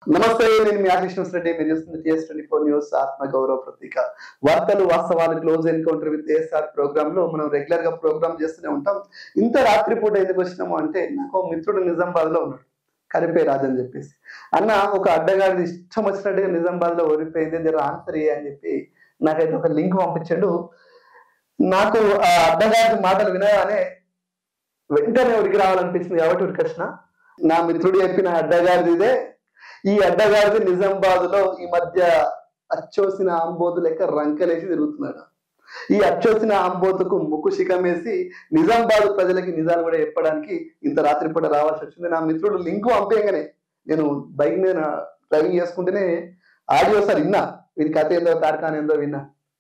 నమస్తే నేను మీ ఆకృష్ణ రెడ్డి మీరు చూస్తుంది టీఎస్ ట్వంటీ ఫోర్ న్యూస్ ఆత్మ గౌరవ ప్రతీక వార్తలు వాస్తవాలు close encounter with ASR program లో మనం రెగ్యులర్ గా ప్రోగ్రామ్ చేస్తూనే ఉంటాం ఇంత రాత్రి పూట ఎందుకు వచ్చినాము అంటే నాకు ఒక మిత్రుడు నిజామాబాద్ లో ఉన్నాడు కరిపే రాజు అని చెప్పేసి అన్న ఒక అడ్డగాడిది ఇష్టం వచ్చినట్టుగా నిజామాబాద్ లో ఓడిపోయింది జర ఆన్సర్ ఏ అని చెప్పి నాకైతే ఒక లింక్ పంపించాడు నాకు ఆ అడ్డగాడి మాటలు వినగానే వెంటనే ఉడికి రావాలనిపించింది కాబట్టి ఉడికొచ్చిన నా మిత్రుడు చెప్పిన అడ్డగాడిది ఇదే ఈ అడ్డగాడిది నిజామాబాద్ లో ఈ మధ్య అచ్చోసిన ఆంబోతు లెక్క రంకలేసి తిరుగుతున్నాడు ఈ అచ్చోసిన ఆంబోతుకు ముక్కు శిఖమేసి నిజామాబాద్ ప్రజలకి నిజాలు కూడా చెప్పడానికి ఇంత రాత్రి పూట రావాల్సి వచ్చింది నా మిత్రుడు లింకు పంపేయగానే నేను బైక్ మీద డ్రైవింగ్ చేసుకుంటేనే ఆడియో సార్ విన్నా వీడి కథ ఏందో కార్ఖాన ఏందో విన్నా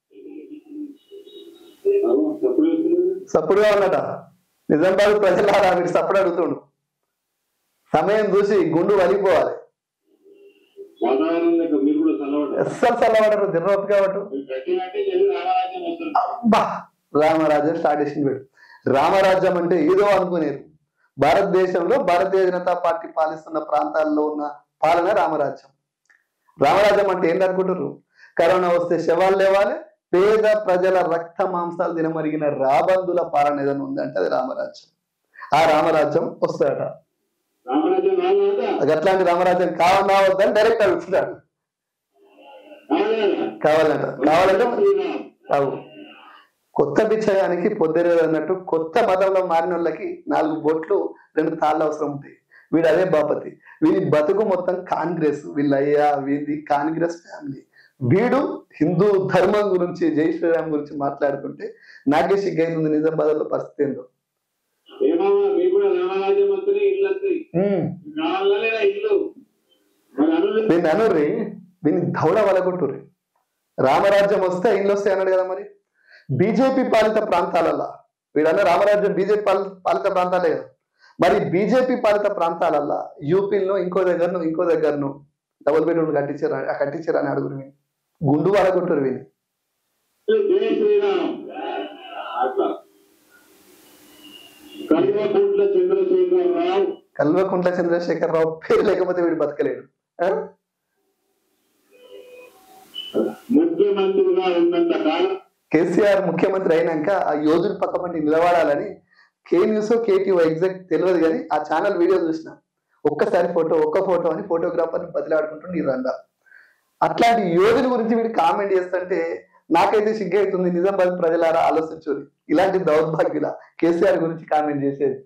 సప్పుడుగా ఉన్నట నిజామాబాద్ ప్రజలారా మీరు సప్పుడు అడుగుతుండు సమయం చూసి గుండు వలిపోవాలి వాతావరణం లెక్క మీరు కూడా చల్లబడ్డారు అస్సలు చల్లబడరు దిర్రోపు కాబట్టి గట్టిగాంటే ఎల్లి రామరాజ్యం వస్తుంది అబ్బా రామరాజ్యం స్టార్ట్ చేసింది వీడు రామరాజ్యం అంటే ఏదో అనుకునేది భారతదేశంలో భారతీయ జనతా పార్టీ పాలిస్తున్న ప్రాంతాల్లో ఉన్న పాలన రామరాజ్యం రామరాజ్యం అంటే ఏంటి అనుకుంటారు కరోనా వస్తే శవాలు లేవాలి పేద ప్రజల రక్త మాంసాలు తినమరిగిన రాబందుల పాలన ఏదైనా ఉందంటే అది రామరాజ్యం ఆ రామరాజ్యం వస్తాడట రామరాజ్యం రావాలా అది అట్లాంటి రామరాజ్యం కావన్నా వద్దని డైరెక్ట్ అడుగుతున్నాడు కావాలా కావాలంట కావాలంటే శ్రీరామ్ రావు కొత్త బిచ్చగానికి పొద్దురేది అన్నట్టు కొత్త మతంలో మారిన వాళ్ళకి నాలుగు బొట్లు రెండు తాళ్ళు అవసరం ఉంటాయి వీడు అదే బాపతి వీడి బతుకు మొత్తం కాంగ్రెస్ వీళ్ళయ్యా వీడి కాంగ్రెస్ ఫ్యామిలీ వీడు హిందూ ధర్మం గురించి జై శ్రీరామ్ గురించి మాట్లాడుతుంటే నాకే సిగ్గైతుంది నిజామాబాద్ లో పరిస్థితి ఏందో ఏమామా మీకు కూడా రామరాజ్యం వస్తుంది ఇల్లు వస్తుంది ఉమ్. కావాలా లేదా ఇల్లు మరి అనులు వీడిని అనుర్రి వీని దౌడ వలగొట్టుర్రి రామరాజ్యం వస్తే ఇల్లు వస్తాయి అన్నాడు కదా మరి బీజేపీ పాలిత ప్రాంతాలల్లో వీడన్న రామరాజ్యం బీజేపీ పాలిత పాలిత ప్రాంతాలే కదా మరి బీజేపీ పాలిత ప్రాంతాలల్లో యూపీలో ఇంకో దగ్గరను ఇంకో దగ్గరను డబుల్ బెడ్రూమ్ కట్టించారు కట్టించారు అని అడుగురు వీని గుండు వలగొట్టురు వీని జై శ్రీరామ్ అట్లా కల్వకుంట్ల చంద్రశేఖరరావు కల్వకుంట్ల చంద్రశేఖరరావు పేరు లేకపోతే వీడు బతకలేడు ఆ? ముఖ్యమంత్రిగా ఉన్నంత కాలం కేసీఆర్ ముఖ్యమంత్రి అయినాక ఆ యోధుల పక్క పంటి నిలబడాలని కే న్యూస్ కేటీఓ ఎగ్జాక్ట్ తెలియదు కానీ ఆ ఛానల్ వీడియో చూసిన ఒక్కసారి ఫోటో ఒక్క ఫోటో అని ఫోటోగ్రాఫర్ని బదిలాడుకుంటుండే ఈ రండా అట్లాంటి యోధుల గురించి వీడు కామెంట్ చేస్తుంటే నాకైతే సిగ్గు అవుతుంది నిజామాబాద్ ప్రజలారా ఆలోచించుని ఇలాంటి దౌర్భాగ్యుల కేసీఆర్ గురించి కామెంట్ చేసేది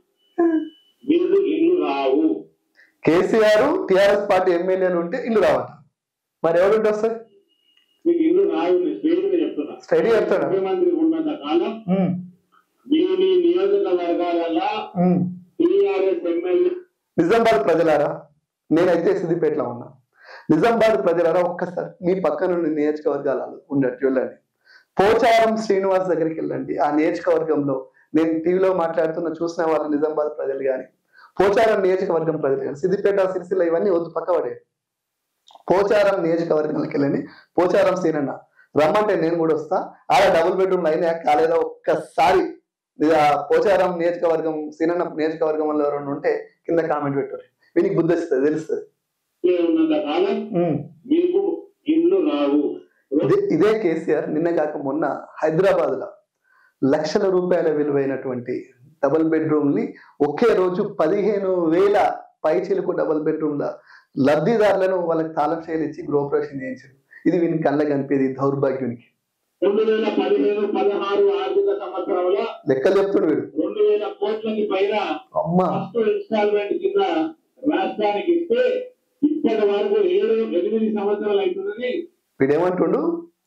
మీరు ఇల్లు రావు కేసీఆర్ టిఆర్ఎస్ పార్టీ ఎమ్మెల్యేలు ఉంటే ఇల్లు రావట మరి ఎవరుంటే వస్తుంది మీకు ఇల్లు రావు నేను స్ట్రైట్ గా చెప్తున్నా Straight గా చెప్తున్నా. ముఖ్యమంత్రి ఉన్నంత కాలం ఉమ్, మీ మీ నియోజకవర్గాలలో ఉమ్. టీఆర్ఎస్ ఎమ్మెల్యే నిజామాబాద్ ప్రజలారా నేనైతే సిద్దిపేటలో ఉన్నా నిజామాబాద్ ప్రజలారా ఒక్కసారి మీ పక్కన ఉన్న నియోజకవర్గాలలో ఉండట్టు వెళ్ళండి పోచారం శ్రీనివాస్ దగ్గరికి వెళ్ళండి ఆ నియోజకవర్గంలో నేను టీవీలో మాట్లాడుతున్న చూసిన వాళ్ళు నిజామాబాద్ ప్రజలు కానీ పోచారం నియోజకవర్గం ప్రజలు కానీ సిద్దిపేట సిరిసిల్ల ఇవన్నీ వద్దు పక్క పడే పోచారం నియోజకవర్గానికి వెళ్ళండి పోచారం సీనన్న రమ్మంటే నేను కూడా వస్తా ఆడ డబుల్ బెడ్రూమ్ అయినా కాలేదా ఒక్కసారి ఇది ఆ పోచారం నియోజకవర్గం సీనన్న నియోజకవర్గంలో ఎవరైనా ఉంటే కింద కామెంట్ పెట్టారు వీనికి బుద్ధి వస్తుంది తెలుస్తుంది ఉన్నంత కాలం ఉమ్. మీకు ఇల్లు రావు ఇదే ఇదే కేసీఆర్ నిన్న కాక మొన్న హైదరాబాద్ లో లక్షల రూపాయల విలువైనటువంటి డబుల్ బెడ్రూమ్ ని ఒకే రోజు పదిహేను వేల పైచిలుకు డబుల్ బెడ్రూమ్ ల లబ్ధిదారులను వాళ్ళకి తాళం శైలి ఇచ్చి గృహప్రవేశం చేయించారు ఇది వీనికి కళ్ళ కనిపేది దౌర్భాగ్యునికి రెండు వేల పదిహేను పదహారు ఆర్థిక సంవత్సరంలో లెక్కలు చెప్తుండు వీడు రెండు వేల కోట్లకి పైన అమ్మా ఫస్ట్ ఇన్స్టాల్మెంట్ కింద రాష్ట్రానికి ఇస్తే ఇప్పటి వరకు ఏడు ఎనిమిది సంవత్సరాలు అవుతుందని వీడేమంటుండు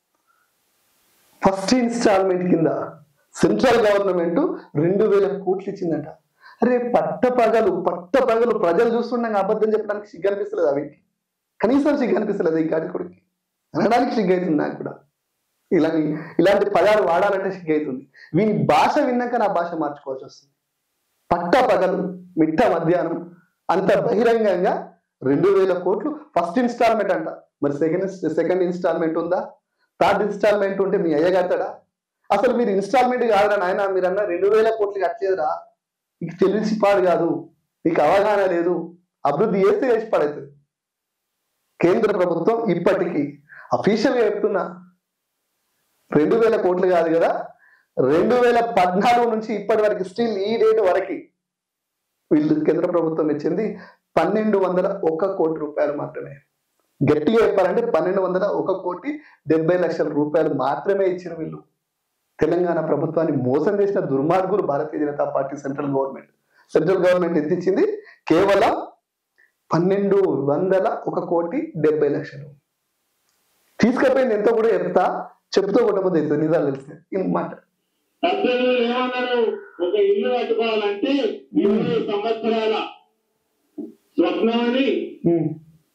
ఫస్ట్ ఇన్స్టాల్మెంట్ కింద సెంట్రల్ గవర్నమెంట్ రెండు వేల కోట్లు ఇచ్చిందంట అరే పట్ట పగలు పట్ట పగలు ప్రజలు చూస్తుండగా అబద్ధం చెప్పడానికి సిగ్గు అనిపిస్తలేదు వీటికి కనీసం సిగ్గు అనిపిస్తలేదు ఈ గాడి కొడుకు అనడానికి సిగ్గు అవుతుంది నాకు కూడా ఇలా ఇలాంటి పదాలు వాడాలంటే సిగ్గు అవుతుంది వీని భాష విన్నాక నా భాష మార్చుకోవాల్సి వస్తుంది పట్ట పగలు మిట్ట మధ్యాహ్నం అంత బహిరంగంగా రెండు వేల కోట్లు ఫస్ట్ ఇన్స్టాల్మెంట్ అంట మరి సెకండ్ సెకండ్ ఇన్స్టాల్మెంట్ ఉందా థర్డ్ ఇన్స్టాల్మెంట్ ఉంటే మీ అయ్య కడతాడా అసలు మీరు ఇన్స్టాల్మెంట్ కాదురా నాయన మీరన్నా రెండు వేల కోట్లు కట్టలేదురా నీకు తెలిసి పాడు కాదు నీకు అవగాహన లేదు అభివృద్ధి చేస్తే చేసి పడవుతుంది కేంద్ర ప్రభుత్వం ఇప్పటికీ అఫీషియల్గా చెప్తున్నా రెండు వేల కోట్లు కాదు కదా రెండు వేల పద్నాలుగు నుంచి ఇప్పటి వరకు స్టిల్ ఈ డేట్ వరకు వీళ్ళు కేంద్ర ప్రభుత్వం ఇచ్చింది పన్నెండు వందల ఒక కోటి రూపాయలు మాత్రమే గట్టిగా చెప్పాలంటే పన్నెండు వందల ఒక కోటి డెబ్బై లక్షల రూపాయలు మాత్రమే ఇచ్చిన వీళ్ళు తెలంగాణ ప్రభుత్వాన్ని మోసం చేసిన దుర్మార్గులు Bharatiya Janata Party central government central government ఎంత ఇచ్చింది కేవలం పన్నెండు వందల ఒక కోటి డెబ్బై లక్షలు తీసుకపోయింది ఎంతో కూడా చెప్తా చెప్తూ కొట్టబోతే నిజాలు తెలిస్తే ఈ మాట పెద్దలు ఏమన్నారు ఒక ఇల్లు కట్టుకోవాలంటే ఇరవై సంవత్సరాల స్వప్నాన్ని ఉమ్.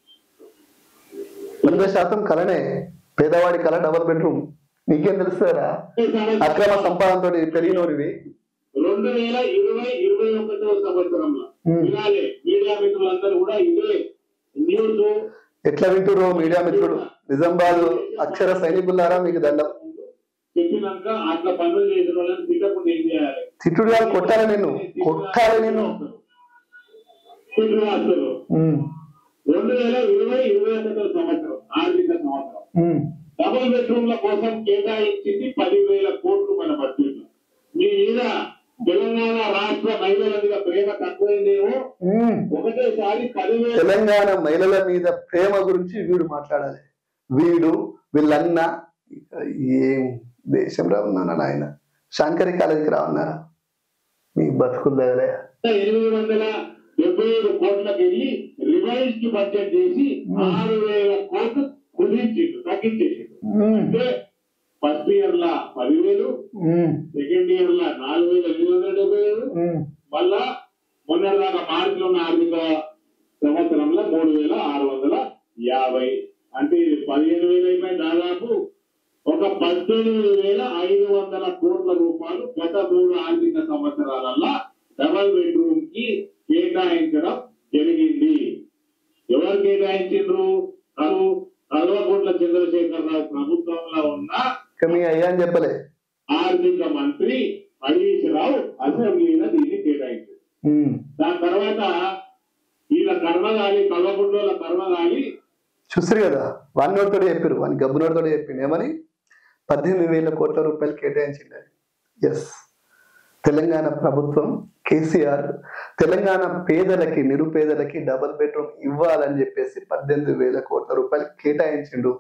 వంద శాతం కలనే పేదవాడి కళ డబల్ బెడ్రూమ్ నీకేం తెలుస్తారా అక్రమ సంపాదనతో పెరిగినోడివి రెండు వేల ఇరవై ఇరవై ఒకటో సంవత్సరంలో ఉమ్. వినాలి మీడియా మిత్రులందరూ కూడా ఇదే న్యూస్ ఎట్లా వింటురో మీడియా మిత్రుడు నిజామాబాద్ అక్షర సైనికులారా మీకు దండం చెప్పినాక అట్లా పనులు చేసిన వాళ్ళని తిట్టకుండా ఏం చేయాలి తిట్టుడు కాదు, కొట్టాలి నిన్ను కొట్టాలి నిన్ను తిట్టువాస్తులు ఉమ్, రెండు వేల ఇరవై ఇరవై ఒకటో సంవత్సరం ఆర్థిక సంవత్సరం ఉమ్, డబుల్ బెడ్రూమ్ల కోసం కేటాయించింది పదివేల కోట్లు మన బడ్జెట్ మీ మీద తెలంగాణ రాష్ట్ర మహిళల మీద ప్రేమ తక్కువైందేమో ఉమ్. ఒకటేసారి పదివేల తెలంగాణ మహిళల మీద ప్రేమ గురించి వీడు మాట్లాడాలి వీడు వీళ్ళన్న ఏం దేశంలో ఉన్నానా నాయన శంకరి కాలేజీకి రావన్నారా మీ బతుకులు తగలే ఎనిమిది వందల డెబ్బై ఐదు కోట్లకు వెళ్ళి రివైజ్డ్ బడ్జెట్ చేసి ఆరు వేల కోట్లు కుదించిండు తగ్గించేసిండు అంటే ఫస్ట్ ఇయర్ లా పదివేలు సెకండ్ ఇయర్ లా నాలుగు వేల ఎనిమిది వందల డెబ్బై ఏడు మళ్ళా మొన్నటిదాకా మార్చిలో ఉన్న ఆర్థిక సంవత్సరంలో మూడు వేల ఆరు వందల యాభై అంటే ఇది పదిహేను వేలు అయిపోయి దాదాపు ఒక పద్దెనిమిది వేల ఐదు వందల కోట్ల రూపాయలు గత మూడు ఆర్థిక సంవత్సరాలలో డబల్ బెడ్రూమ్ కి కేటాయించడం జరిగింది ఎవరు కేటాయించారు కరు కల్వకుంట్ల చంద్రశేఖరరావు ప్రభుత్వంలో ఉన్న ఇక మీ అయ్యా అని చెప్పలే ఆర్థిక మంత్రి హరీష్ రావు అసెంబ్లీలో దీన్ని కేటాయించారు ఉమ్. దాని తర్వాత వీళ్ళ కర్మగాలి కల్వకుంట్ల కర్మగాలి చూసారు కదా వాని నోటితోనే చెప్పారు వాని గబ్బు నోటితోనే చెప్పిండు ఏమని పద్దెనిమిది వేల కోట్ల రూపాయలు కేటాయించింది ఎస్ తెలంగాణ ప్రభుత్వం కేసీఆర్ తెలంగాణ పేదలకి నిరుపేదలకి డబుల్ బెడ్రూమ్ ఇవ్వాలని చెప్పేసి పద్దెనిమిది వేల కోట్ల రూపాయలు కేటాయించిండు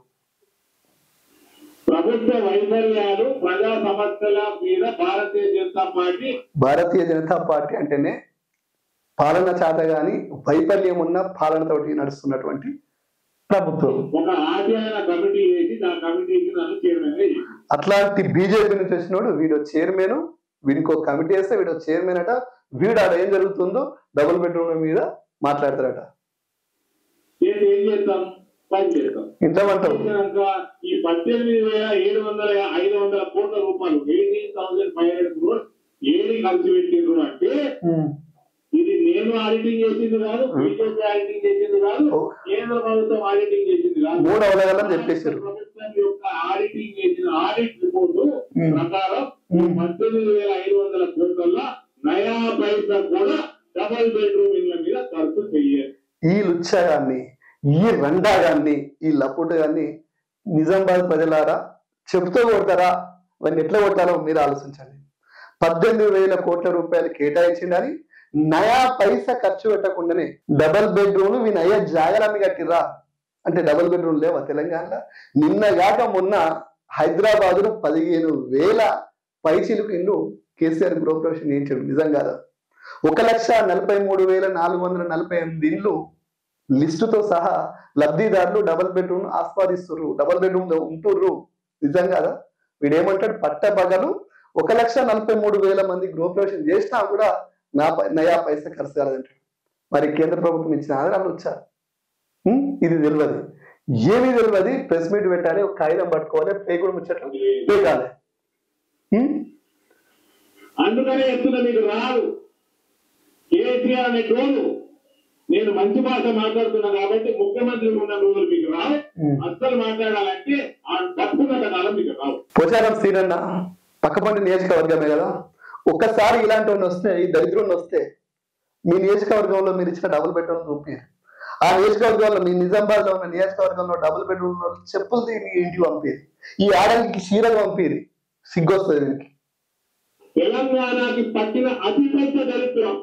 ప్రభుత్వ వైఫల్యాలు ప్రజా సమస్యల మీద భారతీయ జనతా పార్టీ భారతీయ జనతా పార్టీ అంటేనే పాలన చేత గాని వైఫల్యం ఉన్న పాలనతోటి నడుస్తున్నటువంటి ప్రభుత్వం ఒక అధ్యయన కమిటీ వేసి ఆ కమిటీకి నన్ను చైర్మన్ గా చేసింది. అట్లాంటి బీజేపీ నుంచి వచ్చినోడు వీడు చైర్మన్ వీడికి ఒక కమిటీ వేస్తే వీడు చైర్మన్ అట వీడు ఆడ ఏం జరుగుతుందో డబుల్ బెడ్రూమ్ మీద మాట్లాడతారట చేసి ఏం చేస్తాం పని చేస్తాం ఇంట్లో అంటావు చేసినాక ఈ పద్దెనిమిది వేల ఏడు వందల ఐదు వందల కోట్ల రూపాయలు eighteen thousand five hundred crores ఏది ఖర్చు పెట్టిండ్రు అంటే ఇది నేను ఆడిటింగ్ చేసింది కాదు బీజేపీ ఆడిటింగ్ చేసింది కాదు ఓ. కేంద్ర ప్రభుత్వం ఆడిటింగ్ చేసింది కాదు మూడు అవలగాలని చెప్పేశారు ప్రభుత్వం యొక్క ఆడిటింగ్ చేసిన ఆడిట్ రిపోర్టు మ్మ్. ప్రకారం మ్మ్. పద్దెనిమిది వేల ఐదు వందల కోట్ల నయా పైసా కూడా డబల్ బెడ్రూమ్ ఇళ్ల మీద ఖర్చు చెయ్యాలి ఈ లుచ్చగాన్ని ఈ రండాగాన్ని ఈ లపుటగాన్ని నిజామాబాద్ ప్రజలారా చెప్తూ కొడతారా వాడిని ఎట్లా కొట్టాలో మీరు ఆలోచించండి పద్దెనిమిది వేల కోట్ల రూపాయలు కేటాయించిందని నయా పైసా ఖర్చు పెట్టకుండానే డబల్ బెడ్రూమ్ మీ నయ జాగలమ్మి కట్టిర్రా అంటే డబల్ బెడ్రూమ్ లేవా తెలంగాణలో నిన్న గాక మొన్న హైదరాబాద్ లో పదిహేను వేల పైచిలకు ఇల్లు కేసీఆర్ గృహప్రవేశం చేయించాడు నిజం కాదా ఒక లక్ష నలభై మూడు వేల నాలుగు వందల నలభై ఎనిమిది ఇల్లు లిస్టుతో సహా లబ్ధిదారులు డబల్ బెడ్రూమ్ ఆస్వాదిస్తుర్రు డబల్ బెడ్రూమ్ లో ఉంటుర్రు నిజం కదా వీడేమంటాడు పట్ట పగలు ఒక లక్ష నలభై మూడు వేల మంది గృహప్రవేశం చేసినా కూడా నా పై- నయా పైసా ఖర్చు కాలేదంటాడు మరి కేంద్ర ప్రభుత్వం ఇచ్చిన ఆధారాలు వచ్చా ఉం? ఇది తెలియదు ఏమీ తెలియదు ప్రెస్ మీట్ పెట్టాలి ఒక కాగితం పట్టుకోవాలి పేగుడు ముచ్చట్లు పేకాలి ఉం? అందుకనే చెప్తున్నా మీకు రాదు కేసీఆర్ అనే టోను నేను మంచి భాష మాట్లాడుతున్నా కాబట్టి ముఖ్యమంత్రి ఉన్న రోజులు మీకు రావు ఉం. అస్సలు మాట్లాడాలంటే ఆ తప్పున్న కాలం మీకు రావు పోచారం సీనన్న పక్కపండి నియోజకవర్గమే కదా ఒక్కసారి ఇలాంటి వాడిని వస్తే ఈ దరిద్రుని వస్తే మీ నియోజకవర్గంలో మీరు ఇచ్చిన డబుల్ బెడ్రూమ్ చూపి ఆ నియోజకవర్గంలో మీ నిజామాబాద్ లో ఉన్న నియోజకవర్గంలో డబుల్ బెడ్రూమ్ ఉన్న వాళ్ళు చెప్పులు తీరి మీ ఇంటికి పంపేది ఈ ఆడనికి చీరలు పంపేది సిగ్గొస్తుంది దీనికి తెలంగాణకి పట్టిన అతిపెద్ద దరిద్రం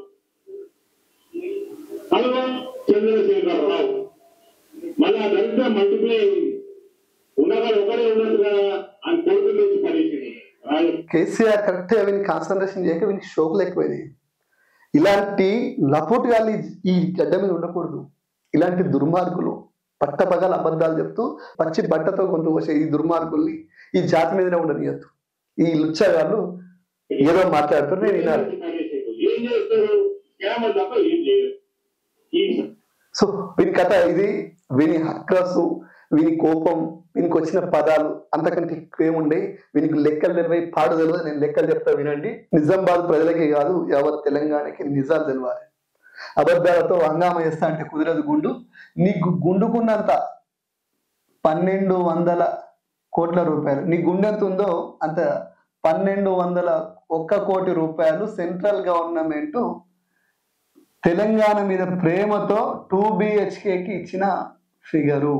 కల్వ చంద్రశేఖరరావు మళ్ళీ ఆ దరిద్రం మల్టిప్లై అయింది ఉన్నగా ఒకరే ఉన్నట్టుగా అని కొడుకు తెచ్చి పడేసింది రాజు కేసీఆర్ కరెక్ట్ గా వీని కాన్సన్ట్రేషన్ చేయక వీనికి షోకులు ఎక్కువైనాయి ఇలాంటి లపోటుగాళ్ళు ఈ- ఈ గడ్డ మీద ఉండకూడదు ఇలాంటి దుర్మార్గులు పట్టపగల అబద్ధాలు చెప్తూ పచ్చి బట్టతో కొంత వచ్చే ఈ దుర్మార్గుల్ని ఈ జాతి మీదనే ఉండనియద్దు ఈ లుచ్చగాళ్ళు ఏదో మాట్లాడుతున్నారు నేను వినాలి పడేసిండు. ఏం చేస్తారు స్కామ్ తప్ప ఏం చేయరు ఈ సో వీని కథ ఇది వీని హక్రసు వీని కోపం వీనికి వచ్చిన పదాలు అంతకంటే ఎక్కువేముండే వీనికి లెక్కలు తెలివై పాడు తెలియదు నేను లెక్కలు చెప్తా వినండి నిజామాబాద్ ప్రజలకి కాదు యావత్ తెలంగాణకి నిజాలు తెలియాలి అబద్ధాలతో హంగామా చేస్తా అంటే కుదరదు గుండు నీకు గుండుకున్నంత పన్నెండు వందల కోట్ల రూపాయలు నీ గుండె ఎంత ఉందో అంత పన్నెండు వందల ఒక్క కోటి రూపాయలు సెంట్రల్ గవర్నమెంట్ తెలంగాణ మీద ప్రేమతో టూ బిహెచ్కేకి ఇచ్చిన ఫిగరు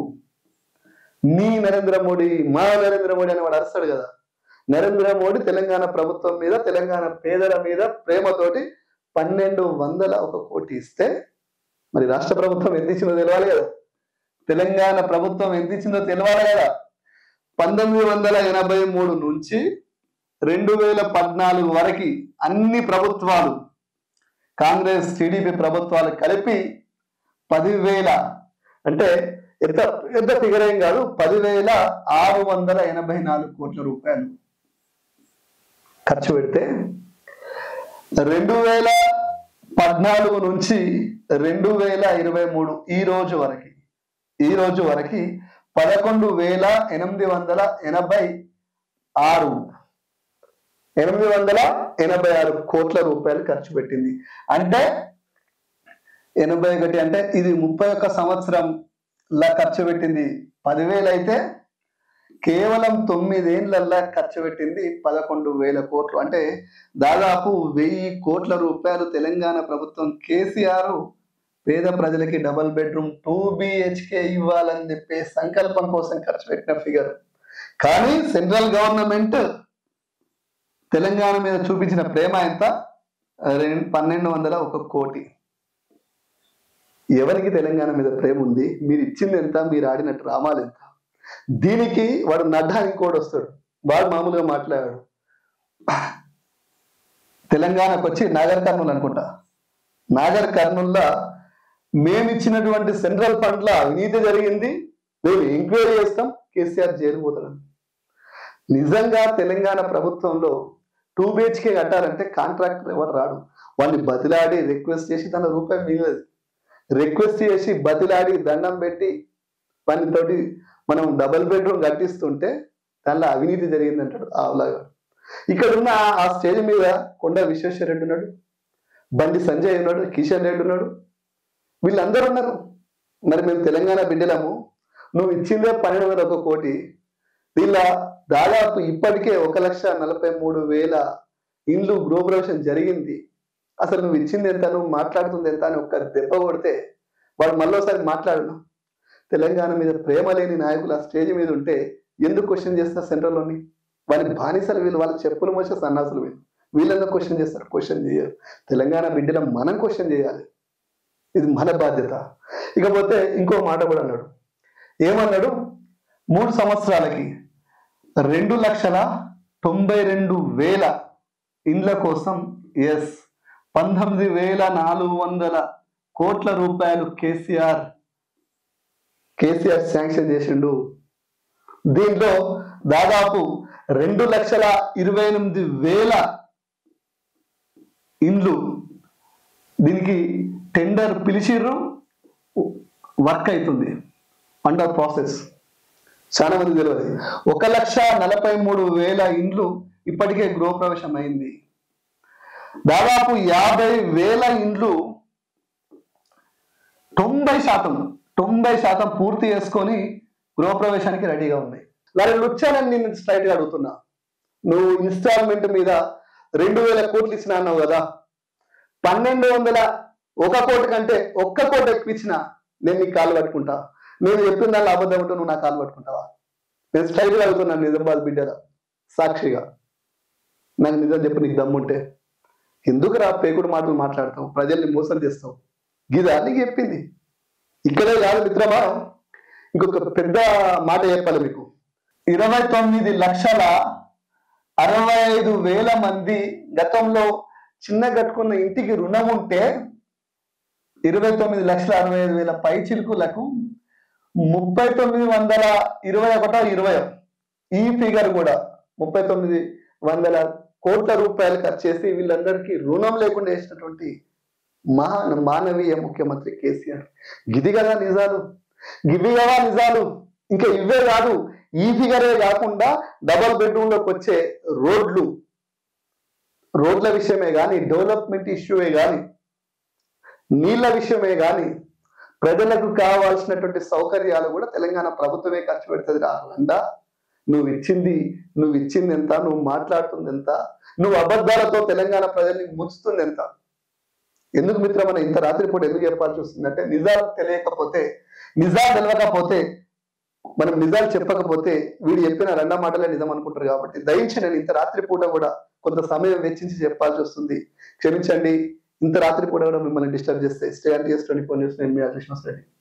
నీ నరేంద్ర మోడీ మా నరేంద్ర మోడీ అని వాడు అరుస్తాడు కదా నరేంద్ర మోడీ తెలంగాణ ప్రభుత్వం మీద తెలంగాణ పేదల మీద ప్రేమతోటి పన్నెండు వందల ఒక కోటి ఇస్తే మరి రాష్ట్ర ప్రభుత్వం ఎంత ఇచ్చిందో తెలవాలి కదా తెలంగాణ ప్రభుత్వం ఎంత ఇచ్చిందో తెలవాలి కదా పంతొమ్మిది వందల ఎనభై మూడు నుంచి రెండు వేల పద్నాలుగు వరకు అన్ని ప్రభుత్వాలు కాంగ్రెస్ టీడీపీ ప్రభుత్వాలు కలిపి పదివేల అంటే ఎంత పెద్ద ఫిగర్ ఏం కాదు పదివేల ఆరు వందల ఎనభై నాలుగు కోట్ల రూపాయలు ఖర్చు పెడితే రెండు వేల పద్నాలుగు నుంచి రెండు వేల ఇరవై మూడు ఈ రోజు వరకు ఈ రోజు వరకు పదకొండు వేల ఎనిమిది వందల ఎనభై ఆరు ఎనిమిది వందల ఎనభై ఆరు కోట్ల రూపాయలు ఖర్చు పెట్టింది అంటే ఎనభై ఒకటి అంటే ఇది ముప్పై ఒక్క సంవత్సరం లా ఖర్చు పెట్టింది పదివేలు అయితే కేవలం తొమ్మిదేళ్లల్లా ఖర్చు పెట్టింది పదకొండు వేల కోట్లు అంటే దాదాపు వెయ్యి కోట్ల రూపాయలు తెలంగాణ ప్రభుత్వం కేసీఆర్ పేద ప్రజలకి డబల్ బెడ్రూమ్ టూ బిహెచ్కే ఇవ్వాలని చెప్పే సంకల్పం కోసం ఖర్చు పెట్టిన ఫిగర్ కానీ సెంట్రల్ గవర్నమెంట్ తెలంగాణ మీద చూపించిన ప్రేమ ఎంత రెండు పన్నెండు వందల ఒక కోటి ఎవరికి తెలంగాణ మీద ప్రేమ ఉంది మీరు ఇచ్చింది ఎంత మీరు ఆడిన డ్రామాలు ఎంత దీనికి వాడు నడ్డానికి కూడా వస్తాడు వాడు మామూలుగా మాట్లాడాడు తెలంగాణకు వచ్చి నాగర్ కర్నూలు అనుకుంటా నాగర్ కర్నూల్లో మేము ఇచ్చినటువంటి సెంట్రల్ ఫండ్ల అవినీతి జరిగింది మేము ఎంక్వైరీ చేస్తాం కేసీఆర్ జైలు పోతాడు నిజంగా తెలంగాణ ప్రభుత్వంలో టూ బిహెచ్కే కట్టాలంటే కాంట్రాక్టర్ ఎవరు రాడు వాడిని బతిలాడి రిక్వెస్ట్ చేసి తన రూపాయి మిగలదు రిక్వెస్ట్ చేసి బతిలాడి దండం పెట్టి వానితోటి మనం డబుల్ బెడ్రూమ్ కట్టిస్తుంటే దానిలో అవినీతి జరిగింది అంటాడు ఆవులాగా ఇక్కడ ఉన్న ఆ- ఆ స్టేజ్ మీద కొండ విశ్వేశ్వర రెడ్డి ఉన్నాడు బండి సంజయ్ ఉన్నాడు కిషన్ రెడ్డి ఉన్నాడు వీళ్ళందరూ ఉన్నారు మరి మేము తెలంగాణ బిడ్డలము నువ్వు ఇచ్చిందే పన్నెండు వందల ఒక కోటి వీళ్ళ దాదాపు ఇప్పటికే ఒక లక్ష నలభై మూడు వేల ఇండ్లు గృహప్రవేశం జరిగింది అసలు నువ్వు ఇచ్చింది ఎంత నువ్వు మాట్లాడుతుంది ఎంత అని ఒక్క దెబ్బ కొడితే వాడు మళ్ళీసారి మాట్లాడను తెలంగాణ మీద ప్రేమ లేని నాయకులు ఆ స్టేజ్ మీద ఉంటే ఎందుకు క్వశ్చన్ చేస్తారు సెంట్రల్లోని వాళ్ళని బానిసలు వీళ్ళు వాళ్ళ చెప్పులు మోసే సన్నాసులు వీళ్ళు వీళ్ళందరూ క్వశ్చన్ చేస్తారు క్వశ్చన్ చేయరు తెలంగాణ బిడ్డల మనం క్వశ్చన్ చేయాలి ఇది మన బాధ్యత ఇకపోతే ఇంకో మాట కూడా అన్నాడు ఏమన్నాడు మూడు సంవత్సరాలకి రెండు లక్షల తొంభై రెండు వేల ఇండ్ల కోసం ఎస్ పంతొమ్మిది వేల నాలుగు వందల కోట్ల రూపాయలు కేసీఆర్ కేసీఆర్ శాంక్షన్ చేసిండు దీంట్లో దాదాపు రెండు లక్షల ఇరవై ఎనిమిది వేల ఇండ్లు దీనికి టెండర్ పిలిచిర్రు వర్క్ అవుతుంది అండర్ ప్రాసెస్ చాలా మంది తెలియదు ఒక లక్ష నలభై మూడు వేల ఇండ్లు ఇప్పటికే గృహప్రవేశం అయింది దాదాపు యాభై వేల ఇండ్లు తొంభై శాతం తొంభై శాతం పూర్తి చేసుకొని గృహప్రవేశానికి రెడీగా ఉన్నాయి మరి లుచ్చానని నేను స్ట్రైట్ గా అడుగుతున్నా నువ్వు ఇన్స్టాల్మెంట్ మీద రెండు వేల కోట్లు ఇచ్చిన అన్నావు కదా పన్నెండు వందల ఒక కోటి కంటే ఒక్క కోటి ఎక్కువ ఇచ్చిన నేను నీకు కాలు పట్టుకుంటా నేను చెప్పిన దానిలో అబద్ధం ఉంటే నువ్వు నా కాలు పట్టుకుంటావా నేను స్ట్రైట్గా అడుగుతున్నాను నిజామాబాద్ బిడ్డల సాక్షిగా నాకు నిజం చెప్పు నీకు దమ్ముంటే ఎందుకు రా పేకుడు మాటలు మాట్లాడతావు ప్రజల్ని మోసం చేస్తావు గిదా నీకు చెప్పింది ఇక్కడే కాదు మిత్రమా ఇంకొక పెద్ద మాట చెప్పాలి మీకు ఇరవై తొమ్మిది లక్షల అరవై ఐదు వేల మంది గతంలో చిన్న కట్టుకున్న ఇంటికి రుణం ఉంటే ఇరవై తొమ్మిది లక్షల అరవై ఐదు వేల పై చిలుకులకు ముప్పై తొమ్మిది వందల ఇరవై ఒకటో ఇరవై ఈ ఫిగర్ కూడా ముప్పై తొమ్మిది వందల కోట్ల రూపాయలు ఖర్చు చేసి వీళ్ళందరికీ రుణం లేకుండా వేసినటువంటి మహా మానవీయ ముఖ్యమంత్రి కేసీఆర్ గిది కదా నిజాలు గివి కదా నిజాలు ఇంకా ఇవే కాదు ఈ ఫిగరే కాకుండా డబల్ బెడ్రూమ్ లోకి వచ్చే రోడ్లు రోడ్ల విషయమే కానీ డెవలప్మెంట్ ఇష్యూవే కానీ నీళ్ళ విషయమే కానీ ప్రజలకు కావాల్సినటువంటి సౌకర్యాలు కూడా తెలంగాణ ప్రభుత్వమే ఖర్చు పెడుతుంది రాకుండా నువ్వు ఇచ్చింది నువ్వు ఇచ్చింది ఎంత నువ్వు మాట్లాడుతుంది ఎంత నువ్వు అబద్ధాలతో తెలంగాణ ప్రజల్ని ముంచుతుంది ఎంత ఎందుకు మిత్రమన ఇంత రాత్రిపూట ఎందుకు చెప్పాల్సి వస్తుందంటే నిజాలు తెలియకపోతే నిజాలు తెలియకపోతే మనం నిజాలు చెప్పకపోతే వీడు చెప్పిన రెండో మాటలే నిజం అనుకుంటారు కాబట్టి దయించి నేను ఇంత రాత్రిపూట కూడా కొంత సమయం వెచ్చించి చెప్పాల్సి వస్తుంది క్షమించండి ఇంత రాత్రిపూట కూడా మిమ్మల్ని డిస్టర్బ్ చేస్తే స్టే అంటే ట్వంటీ ఫోర్ న్యూస్ నేను మీ కృష్ణ రెడ్డి